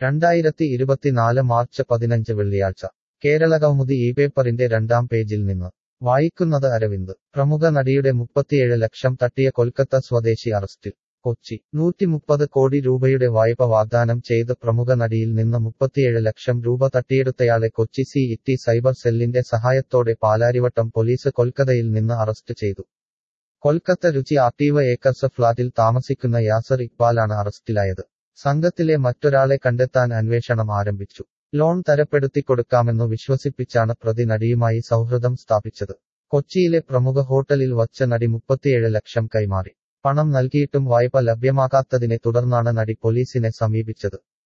രണ്ടായിരത്തി ഇരുപത്തിനാല് മാർച്ച് പതിനഞ്ച് വെള്ളിയാഴ്ച കേരള കൗമുദി ഈ പേപ്പറിന്റെ രണ്ടാം പേജിൽ നിന്ന് വായിക്കുന്നത് അരവിന്ദ് പ്രമുഖ നടിയുടെ മുപ്പത്തിയേഴ് ലക്ഷം തട്ടിയ കൊൽക്കത്ത സ്വദേശി അറസ്റ്റിൽ കൊച്ചി നൂറ്റിമുപ്പത് കോടി രൂപയുടെ വായ്പ വാഗ്ദാനം ചെയ്ത് പ്രമുഖ നടിയിൽ നിന്ന് മുപ്പത്തിയേഴ് ലക്ഷം രൂപ തട്ടിയെടുത്തയാളെ കൊച്ചി സി ഇറ്റി സൈബർ സെല്ലിന്റെ സഹായത്തോടെ പാലാരിവട്ടം പോലീസ് കൊൽക്കത്തയിൽ നിന്ന് അറസ്റ്റ് ചെയ്തു കൊൽക്കത്ത രുചി ആക്ടീവ് ഏക്കർസ് ഫ്ളാറ്റിൽ താമസിക്കുന്ന യാസർ ഇക്ബാലാണ് അറസ്റ്റിലായത് സംഘത്തിലെ മറ്റൊരാളെ കണ്ടെത്താൻ അന്വേഷണം ആരംഭിച്ചു ലോൺ തരപ്പെടുത്തിക്കൊടുക്കാമെന്നു വിശ്വസിപ്പിച്ചാണ് പ്രതി നടിയുമായി സൗഹൃദം സ്ഥാപിച്ചത് കൊച്ചിയിലെ പ്രമുഖ ഹോട്ടലിൽ വച്ച നടി മുപ്പത്തിയേഴ് ലക്ഷം കൈമാറി പണം നൽകിയിട്ടും വായ്പ ലഭ്യമാകാത്തതിനെ തുടർന്നാണ് നടി പോലീസിനെ സമീപിച്ചത്